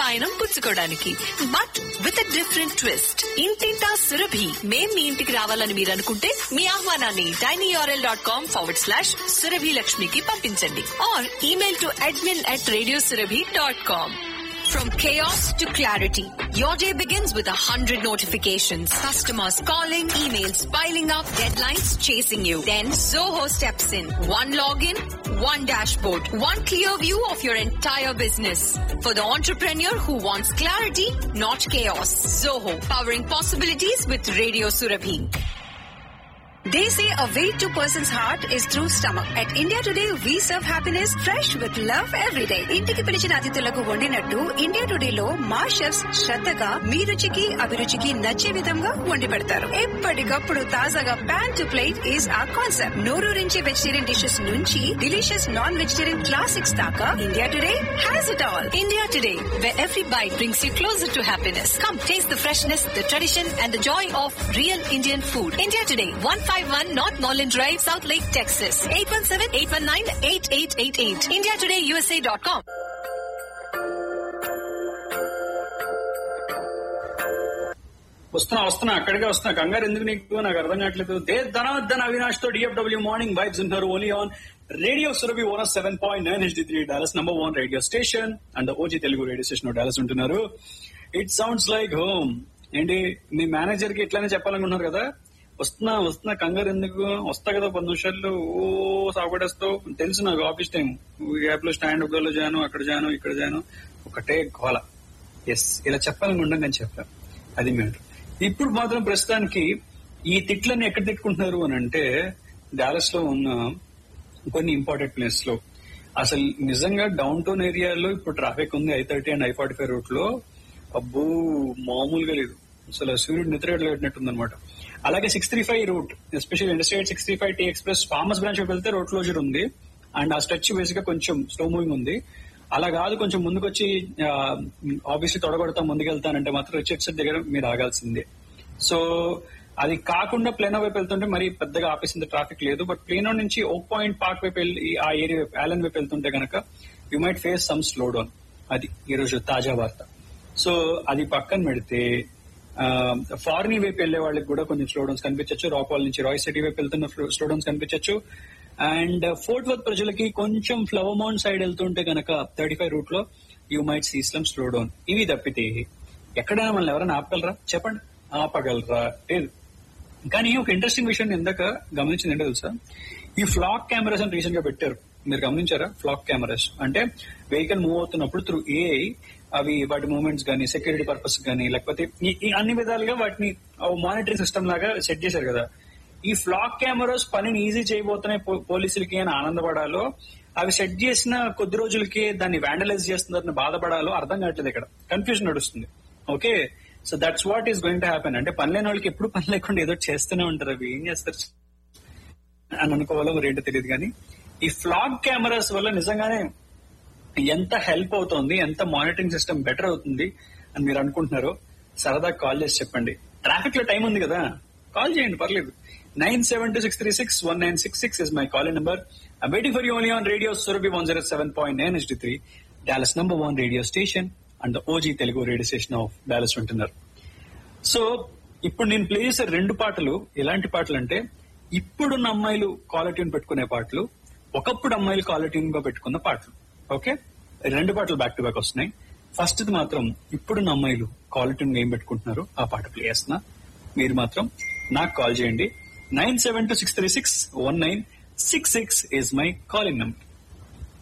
వాయనం పుచ్చుకోవడానికి but with a different twist ఇంటింటా సురభి మేం మీ ఇంటికి రావాలని మీరు అనుకుంటే మీ ఆహ్వానాన్ని tinyurl.com dot com forward slash Surabhi లక్ష్మికి పంపించండి or email to admin at radio Surabhi dot com From chaos to clarity, your day begins with a hundred notifications. Customers calling, emails piling up, deadlines chasing you. Then Zoho steps in. One login, one dashboard, one clear view of your entire business. For the entrepreneur who wants clarity, not chaos. Zoho, powering possibilities with Radio Surabhi. They say a way to person's heart is through stomach. At India Today, we serve happiness fresh with love every day. ఇంటికి పిలిచిన అతిథులకు వండినట్టు India today లో మా chefs శ్రద్ధగా మీ రుచికి అభిరుచికి నచ్చే విధంగా వండి పెడతారు ఎప్పటికప్పుడు తాజాగా pan to plate is a concept నోరూరించే వెజిటేరియన్ డిషెస్ నుంచి డిలీషియస్ నాన్ వెజిటేరియన్ క్లాసిక్స్ దాకా India Today has it all India Today where every bite brings you closer to happiness. Come taste the freshness, the tradition, and the joy of real Indian food. India Today, 151 North Norland Drive, South Lake, Texas. 817-819-8888. IndiaTodayUSA.com. వస్తున్నా వస్తున్నా అక్కడికే వస్తున్నా కంగారు ఎందుకు నీకు నాకు అర్థం కావట్లేదు దే ధనార్దన్ అవినాష్ తో డిఎఫ్డబ్ల్యూ మార్నింగ్ వైబ్స్ ఉన్నారు only on radio Surabhi one seven point nine HD three Dallas number one radio station and OG Telugu radio station Dallas ఉంటున్నారు ఇట్ సౌండ్స్ లైక్ హోమ్ ఏంటి మీ మేనేజర్ కి ఇట్లానే చెప్పాలనుకున్నారు కదా వస్తున్నా వస్తున్నా కంగారు ఎందుకు వస్తా కదా పది నిమిషాల్లో ఓ సాగుపడేస్తావు తెలుసు నాకు ఆఫీస్ టైం గ్యాప్ లో స్టాండ్ లో జాను అక్కడ జాను ఇక్కడ జాను ఒకటే గోల ఎస్ ఇలా చెప్పాలనుకుంటాం నేను చెప్పాను అది మ్యాటర్ ఇప్పుడు మాత్రం ప్రస్తుతానికి ఈ తిట్లని ఎక్కడ తిట్టుకుంటున్నారు అని అంటే డాలస్ లో ఉన్న కొన్ని ఇంపార్టెంట్ ప్లేస్ లో అసలు నిజంగా డౌన్ టౌన్ ఏరియాలో ఇప్పుడు ట్రాఫిక్ ఉంది I thirty and I forty five route లో అబ్బో మామూలుగా లేదు అసలు సూర్యుడు నిద్రగట్టినట్టుంది అనమాట అలాగే six three five route especially industrial six three five T express Farmers Branch వెళ్తే రోడ్ క్లోజర్ ఉంది అండ్ ఆ స్ట్రెచ్ బేసిక్ గా కొంచెం స్లో మూవింగ్ ఉంది అలా కాదు కొంచెం ముందుకొచ్చి ఆబ్వియస్లీ తొడగొడతా ముందుకెళ్తానంటే మాత్రం రిచర్డ్స్ దగ్గర మీరు ఆగాల్సిందే సో అది కాకుండా ప్లేనో వైపు వెళ్తుంటే మరి పెద్దగా ఆపేసింది ట్రాఫిక్ లేదు బట్ ప్లేనో నుంచి ఓ పాయింట్ పార్క్ వైపు వెళ్ళి ఆ ఏరియా వైపు ఆలన్ వైపు వెళ్తుంటే గనక you might face some slow down అది ఈ రోజు తాజా వార్త సో అది పక్కన పెడితే ఫారిన్ వైపు వెళ్లే వాళ్ళకి కూడా కొంచెం స్లో డౌన్స్ కనిపించచ్చు రాక్వాల్ నుంచి రాయ్ సిటీ వైపు వెళ్తున్న స్లో డౌన్స్ కనిపించచ్చు అండ్ ఫోర్ట్ వర్త్ ప్రజలకి కొంచెం ఫ్లవర్ మౌంట్ సైడ్ వెళ్తుంటే గనక థర్టీ ఫైవ్ రూట్ లో you might see slum slow down ఇవి తప్పితే ఎక్కడైనా మనల్ని ఎవరైనా ఆపగలరా చెప్పండి ఆపగలరా లేదు కానీ ఒక ఇంట్రెస్టింగ్ విషయం నేను ఇందాక గమనించింది ఏంటో తెలుసా ఈ ఫ్లాక్ కెమెరాస్ అని రీసెంట్ గా పెట్టారు మీరు గమనించారా ఫ్లాక్ కెమెరాస్ అంటే వెహికల్ మూవ్ అవుతున్నప్పుడు త్రూ ఏఐ అవి వాటి మూవ్మెంట్స్ కానీ సెక్యూరిటీ పర్పస్ కానీ లేకపోతే ఈ- ఈ అన్ని విధాలుగా వాటిని మానిటరింగ్ సిస్టమ్ లాగా సెట్ చేశారు కదా ఈ ఫ్లాక్ కెమెరాస్ పనిని ఈజీ చేయబోతున్నాయి పో- పోలీసులకి అని ఆనందపడాలో అవి సెట్ చేసిన కొద్ది రోజులకి దాన్ని వ్యాండలైజ్ చేస్తున్నారని బాధపడాలో అర్థం కావట్లేదు ఇక్కడ కన్ఫ్యూజన్ నడుస్తుంది okay so that's what is going to happen అంటే పని లేని వాళ్ళకి ఎప్పుడు పని లేకుండా ఏదో చేస్తూనే ఉంటారు అవి ఏం చేస్తారు అని అనుకోవాలో మరి ఏంటో తెలియదు కానీ ఈ ఫ్లాగ్ కెమెరాస్ వల్ల నిజంగానే ఎంత హెల్ప్ అవుతుంది ఎంత మానిటరింగ్ సిస్టమ్ బెటర్ అవుతుంది అని మీరు అనుకుంటున్నారో సరదా కాల్ చేసి చెప్పండి ట్రాఫిక్ లో టైం ఉంది కదా కాల్ చేయండి పర్లేదు nine seven two six three six one nine six six is my call number I waiting for you only on radio Surabhi one zero seven point nine is the Dallas number one radio station and OG Telugu radio station of Dallas ఉంటున్నారు so ఇప్పుడు నేను play చేసే రెండు పాటలు ఎలాంటి పాటలు అంటే ఇప్పుడున్న అమ్మాయిలు క్వాలిటీని పెట్టుకునే పాటలు ఒకప్పుడు అమ్మాయిలు క్వాలిటీని గా పెట్టుకున్న పాటలు ఓకే రెండు పాటలు బ్యాక్ టు బ్యాక్ వస్తున్నాయి ఫస్ట్ మాత్రం ఇప్పుడున్న అమ్మాయిలు క్వాలిటీని ఏం పెట్టుకుంటున్నారు ఆ పాట ప్లే చేస్తున్నా మీరు మాత్రం నాకు కాల్ చేయండి nine seven two six three six one nine six six is my calling number